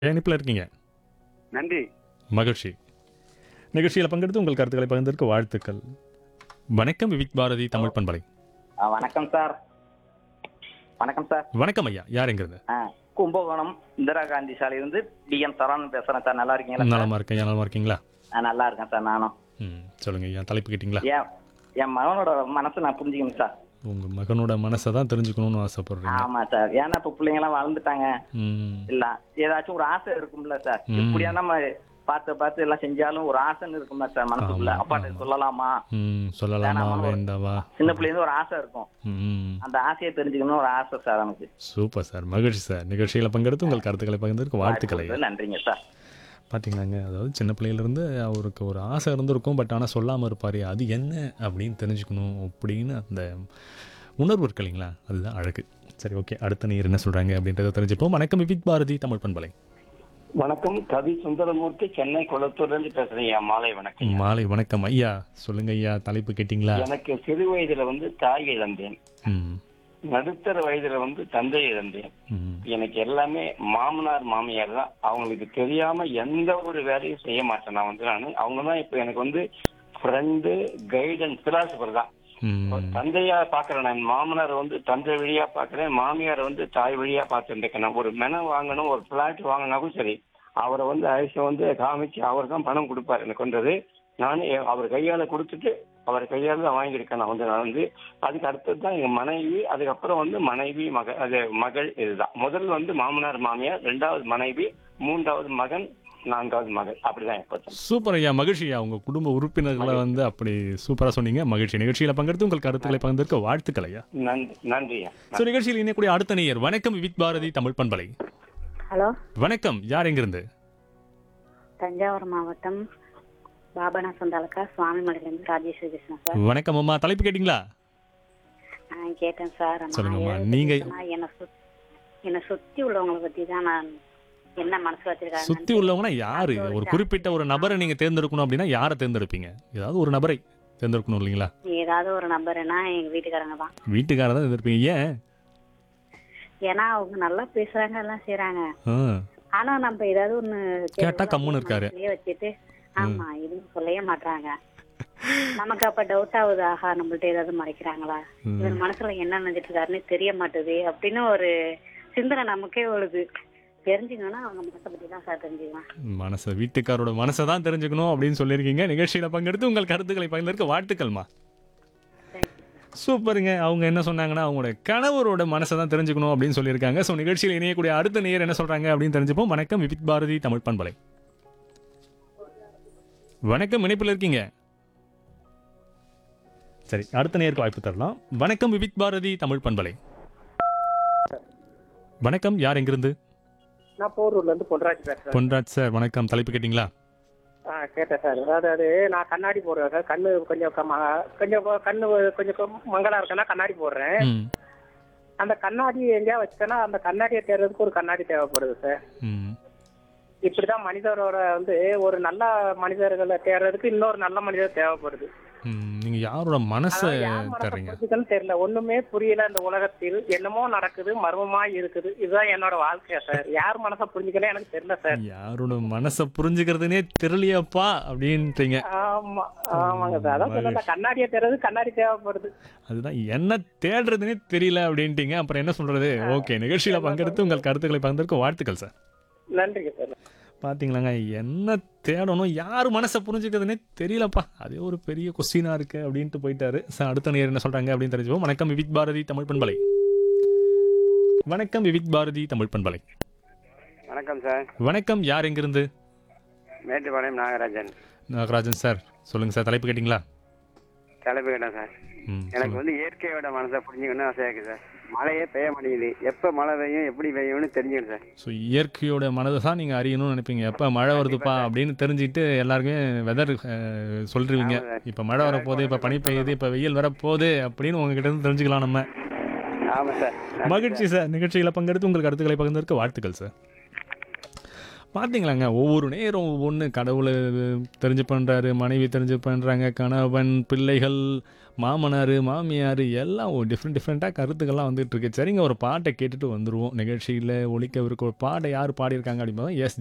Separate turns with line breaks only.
இணைப்பில் இருக்கீங்க
நன்றி
மகிழ்ச்சி நிகழ்ச்சியில் பங்கெடுத்து உங்கள் கருத்துக்களை பகிர்ந்ததற்கு வாழ்த்துக்கள் வணக்கம் விவிக் பாரதி தமிழ் பண்பலை
ஆ, வணக்கம் சார் வணக்கம் சார்
வணக்கம் ஐயா யாருங்கிறது
ஆ, கும்பகோணம் இந்திரா காந்தி சாலையிலிருந்து டிஎம் சரவணன் பேசுறேன் சார் நல்லா இருக்கீங்களா சார்?
நலமா இருக்கேன் நலமா இருக்கீங்களா
ஆ, நல்லா இருக்கேன் சார் நானும்
ம் சொல்லுங்க ஐயா தலைப்பு கேட்டிங்களா
என் என் மகனோட மனசை நான் புரிஞ்சுக்கணும் சார்
உங்க மகனோட மனசை தான் தெரிஞ்சுக்கணும்னு ஆசைப்படுறீங்க
ஆமா சார் ஏன்னா இப்ப பிள்ளைங்க எல்லாம் வளர்ந்துட்டாங்க
ம்
இல்ல ஏதாச்சும் ஒரு ஆசை இருக்கும்ல சார்
ம்.
இப்படியா நம்ம பார்த்து பார்த்து எல்லாம் செஞ்சாலும் ஒரு ஆசைன்னு இருக்கும்ல சார் மனசுக்குள்ள
ஆமா,
அப்பாட்ட
ஆமா.
சொல்லலாமா
ம் சொல்லலாமா
வேணாமா?
வேண்டாவா
சின்ன பிள்ளைங்க ஒரு ஆசை இருக்கும்
ம்
அந்த ஆசையை தெரிஞ்சுக்கணும்னு ஒரு ஆசை சார் எனக்கு
சூப்பர் சார் மகிழ்ச்சி சார் நிகழ்ச்சியில் பங்கெடுத்து உங்கள் கருத்துக்களை பகிர்ந்ததற்கு வாழ்த்துக்களை ஐயா
நன்றிங்க சார்
பார்த்தீங்களாங்க அதாவது சின்ன பிள்ளையிலேருந்து அவருக்கு ஒரு ஆசை இருந்திருக்கும் பட் ஆனால் சொல்லாமல் இருப்பார் அது என்ன அப்படின்னு தெரிஞ்சுக்கணும் அப்படின்னு அந்த உணர்வு இருக்கு இல்லைங்களா அதுதான் அழகு சரி ஓகே அடுத்த நீர் என்ன சொல்கிறாங்க அப்படின்றத தெரிஞ்சுப்போம் வணக்கம் விபிக் பாரதி தமிழ் பண்பலை
வணக்கம் கவி சுந்தரமூர்த்தி சென்னை குளத்தூர்ல இருந்து பேசுறேன் ஐயா மாலை வணக்கம்
மாலை வணக்கம் ஐயா சொல்லுங்க ஐயா தலைப்பு கேட்டிங்களா
எனக்கு சிறு வயதுல வந்து தாய் இழந்தேன்
ம்
நடுத்தர வயதுல வந்து தந்தை இழந்தேன்
ம்
எனக்கு எல்லாமே மாமனார் மாமியார் தான் அவங்களுக்கு தெரியாம எந்த ஒரு வேலையும் செய்ய மாட்டேன் நான் வந்து நான் அவங்க தான் இப்ப எனக்கு வந்து ஃப்ரெண்டு கைடன்ஸ் பிலாசபர் தான்
ம்
தந்தையா பாக்குறேன் நான் மாமனார் வந்து தந்தை வழியா பாக்குறேன் மாமியார் வந்து தாய் வழியா பார்த்துட்டு இருக்கேன் நான் ஒரு மெனம் வாங்கணும் ஒரு பிளாட் வாங்கினாலும் சரி அவரை வந்து ஐச வந்து காமிச்சு அவர் தான் பணம் கொடுப்பாரு எனக்கு வந்தது நானே அவர் கையால கொடுத்துட்டு அவர் கையால தான் வாங்கியிருக்கேன் நான் வந்து நான் வந்து அதுக்கு அடுத்தது தான் எங்க மனைவி அதுக்கப்புறம் வந்து மனைவி மக அது மகள் இதுதான் முதல் வந்து மாமனார் மாமியார் ரெண்டாவது மனைவி மூன்றாவது மகன் நான்காவது மகள் அப்படிதான் இப்போ
சூப்பர் ஐயா மகிழ்ச்சி ஐயா உங்கள் குடும்ப உறுப்பினர்களை வந்து அப்படி சூப்பராக சொன்னீங்க மகிழ்ச்சி நிகழ்ச்சியில் பங்கெடுத்து உங்கள் கருத்துக்களை பகிர்ந்ததற்கு வாழ்த்துக்கள் ஐயா
நன்றி நன்றியா
ஸோ நிகழ்ச்சியில் இணையக்கூடிய அடுத்த நேயர் வணக்கம் விவிக் பாரதி தமிழ் பண்பலை
ஹலோ
வணக்கம் யார் எங்கிருந்து
தஞ்சாவூர் மாவட்டம் பாபநாசம் தாலுக்கா சுவாமிமலையிலேருந்து ராஜேஸ்வரி பேசுகிறேன் சார்
வணக்கம் அம்மா தலைப்பு கேட்டிங்களா
நான் கேட்டேன் சார் நான்
சொல்லுங்கம்மா,
எழுத
நீங்க-
சொன்னா என்னை சுத் என்னை சுற்றி உள்ளவங்களை பற்றி தான் நான் என்ன மனசு வச்சிருக்காங்க
சுத்தி உள்ளவங்கன்னா யாரு ஒரு குறிப்பிட்ட ஒரு நபரை நீங்க தேர்ந்தெடுக்கணும் அப்படின்னா யாரை தேர்ந்தெடுப்பீங்க ஏதாவது ஒரு நபரை தேர்ந்தெடுக்கணும் இல்லைங்களா
ஏதாவது ஒரு நம்பர்னா எங்கள் வீட்டுக்காரங்க தான்
வீட்டுக்காரர் தான் தேர்ந்தெடுப்பீங்க ஏன்
ஏன்னா அவங்க நல்லா பேசுறாங்க எல்லாம் செய்றாங்க
ஆ,
ஆனா நம்ம ஏதாவது ஒண்ணு
கேட்டா கம்முன்னு இருக்காரு.
மனசுலயே வச்சுட்டு ஆமா இதுவும் சொல்லவே மாட்றாங்க நமக்கு அப்ப டவுட் ஆகுது ஆஹா நம்மள்ட்ட ஏதாவது மறைக்கிறாங்களா
ம்.
இவர் மனசுல என்ன நினைச்சிட்டு இருக்காருன்னு தெரிய மாட்டுது அப்படின்னு ஒரு சிந்தனை நமக்கே வருது தெரிஞ்சுக்கணும்னா அவங்க மனசை பத்தி தான் சார் தெரிஞ்சுக்கலாம்
மனசை வீட்டுக்காரோட மனசை தான் தெரிஞ்சுக்கணும் அப்படின்னு சொல்லியிருக்கீங்க நிகழ்ச்சியில பங்கெடுத்து உங்கள் கருத்துக்களை பகிர்ந்ததற்கு வாழ்த்துக்கள்மா சூப்பருங்க அவங்க என்ன சொன்னாங்கன்னா அவங்களோட கணவரோட மனசை தான் தெரிஞ்சுக்கணும் அப்படின்னு சொல்லியிருக்காங்க ஸோ நிகழ்ச்சியில் இணையக்கூடிய அடுத்த நேயர் என்ன சொல்றாங்க அப்படின்னு தெரிஞ்சுப்போம் வணக்கம் விபித் பாரதி தமிழ் பண்பலை வணக்கம் இணைப்பில் இருக்கீங்க சரி அடுத்த நேருக்கு வாய்ப்பு தரலாம் வணக்கம் விபித் பாரதி தமிழ் பண்பலை வணக்கம் யார் எங்கிருந்து
நான் போரூர்ல இருந்து பொன்ராஜ் பேசுறேன்
பொன்ராஜ் சார் வணக்கம் தலைப்பு கேட்டிங்களா
ஆ கேட்டேன் சார் அதாவது அது நான் கண்ணாடி போடுவேன் சார் கண்ணு கொஞ்சம் கம்ம- கொஞ்சம் கொ- கண்ணு கொஞ்சம் கொ- மங்கலா இருக்கேன்னா கண்ணாடி போடுறேன்
ம்
அந்த கண்ணாடி எங்கேயா வச்சேன்னா அந்த கண்ணாடியை தேடுறதுக்கு ஒரு கண்ணாடி தேவைப்படுது சார்
ம்
இப்படிதான் மனிதரோட வந்து ஒரு நல்ல மனிதர்களை தேடுறதுக்கு இன்னொரு நல்ல மனிதர் தேவைப்படுது
ம், நீங்க யாரோட மனசை
அதாவது யார் மனசை
தர்றீங்க
புரிஞ்சுக்கன்னு தெரியல ஒண்ணுமே புரியல இந்த உலகத்தில் என்னமோ நடக்குது மர்மமா இருக்குது இதுதான் என்னோட வாழ்க்கை சார் யார் மனசை புரிஞ்சுக்கணும் எனக்கு தெரியல சார்
யாரோட மனசை புரிஞ்சுக்கிறதுனே தெரியலையப்பா அப்படின்றீங்க
ஆமா ஆமாங்க சார் அதான் சொன்ன கண்ணாடியை தேடுறது கண்ணாடி தேவைப்படுது
அதுதான் என்ன தேடுறதுனே தெரியல அப்படின்ட்டீங்க அப்புறம் என்ன சொல்றது ஓகே நிகழ்ச்சியில பங்கெடுத்து உங்கள் கருத்துக்களை பகிர்ந்ததற்கு வாழ்த்துக்கள் சார்
நன்றிங்க சார்
பாத்தீங்களாங்க என்ன தேடணும் யார் மனசை புரிஞ்சுக்கிறதுனே தெரியலப்பா அதே ஒரு பெரிய கொஸ்டினா இருக்கு அப்படின்ட்டு போயிட்டாரு சார் அடுத்த நேரம் என்ன சொல்றாங்க அப்படின்னு தெரிஞ்சுப்போம் வணக்கம் விவிக் பாரதி தமிழ் பண்பலை வணக்கம் விவிக் பாரதி தமிழ் பண்பலை
வணக்கம் சார்
வணக்கம் யார் எங்கிருந்து
மேட்டுப்பாளையம் நாகராஜன்
நாகராஜன் சார் சொல்லுங்க சார் தலைப்பு கேட்டிங்களா
தலைப்பு கேட்டேன் சார்
ம்
எனக்கு
சொல்லுங்க.
வந்து இயற்கையோட மனசை புரிஞ்சுக்கணும்னு ஆசையா இருக்கு சார் மழையே பெய்ய மாட்டேங்குது எப்போ மழை பெய்யும் எப்படி பெய்யும்னு தெரிஞ்சுக்கணும் சார்
ஸோ இயற்கையோட மனதை தான் நீங்கள் அறியணும்னு நினைப்பீங்க எப்போ மழை வருதுப்பா அப்படின்னு தெரிஞ்சுட்டு எல்லாருக்குமே வெதர் சொல்லிருவீங்க
ஆமா சார்.
இப்போ மழை வரப்போகுது இப்போ பனி பெய்யுது இப்போ வெயில் வரப்போகுது அப்படின்னு உங்ககிட்ட இருந்து தெரிஞ்சுக்கலாம் நம்ம
ஆமாம் சார்
மகிழ்ச்சி சார் நிகழ்ச்சியில் பங்கெடுத்து உங்கள் கருத்துக்களை பகிர்ந்ததற்கு வாழ்த்துக்கள் சார் பார்த்தீங்களாங்க ஒவ்வொரு நேரம் ஒவ்வொன்று கடவுளை தெரிஞ்சு பண்ணுறாரு மனைவி தெரிஞ்சு பண்ணுறாங்க கணவன் பிள்ளைகள் மாமனார் மாமியார் எல்லாம் டிஃப்ரெண்ட் டிஃப்ரெண்ட்டாக கருத்துக்கள்லாம் வந்துட்டு இருக்கு சரிங்க ஒரு பாட்டை கேட்டுட்டு வந்துடுவோம் நிகழ்ச்சியில் ஒழிக்கவிருக்க ஒரு பாட்டை யார் பாடியிருக்காங்க அப்படின்னா எஸ்